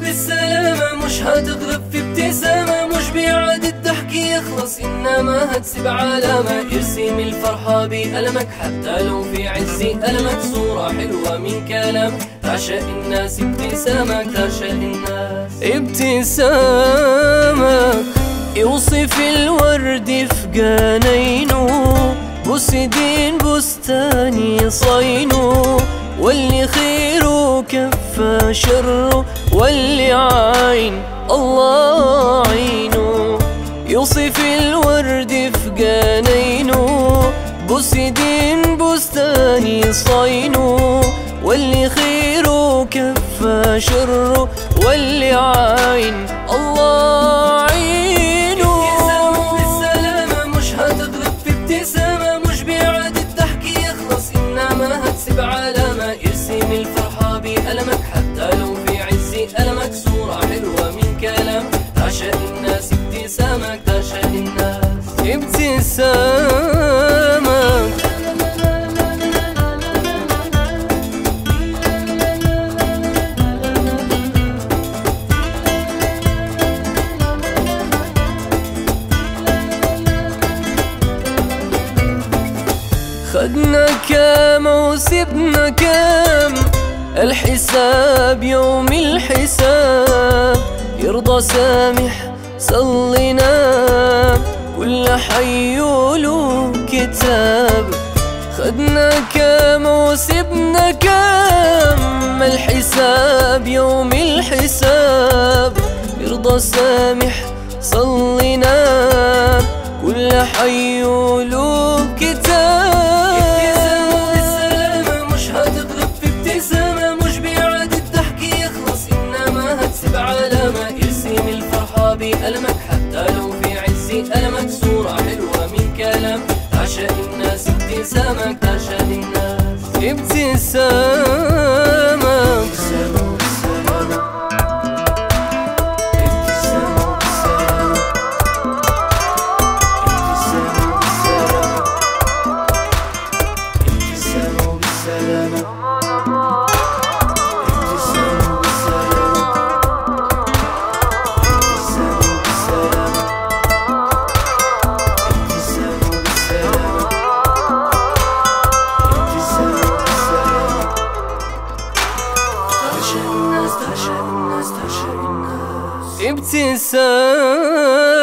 بالسلامة مش هتغلب في ابتسامة مش بيعاد الضحك يخلص إنما هتسيب علامة يرسم الفرحة بألمك حتى لو في عز ألمك صورة حلوة من كلام تعشق الناس ابتسامك تعشق الناس ابتسامك يوصف الورد في جنينه بوسدين بستاني صينه واللي خيره كفى شره واللي عين الله عينه يوصف الورد في جنينه بوسدين بستاني صينه واللي خيره كفى شره واللي عين الله عينه ابتسامة بالسلامة مش هتغلب في ابتسامة مش بيعاد الضحك يخلص إنما هتسيب علامة يرسم الفرحة بألمك حتى لو في عز ألمك صورة حلوة من كلام تعشق الناس ابتسامك تعشق الناس ابتسامك خدنا كام وسبنا كام الحساب يوم الحساب يرضى سامح صلينا كل حي له كتاب خدنا كام وسبنا كام الحساب يوم الحساب يرضى سامح صلينا كل حي له كتاب بالسلامة مش هتغلب في ابتسامة مش بيعاد الضحك يخلص إنما هتسيب علامة يرسم الفرحة بألمك حتى لو في عز ألمك صورة حلوة من كلام تعشق الناس ابتسامك تعشق الناس ابتسامك تعشق الناس تعشق الناس ابتسام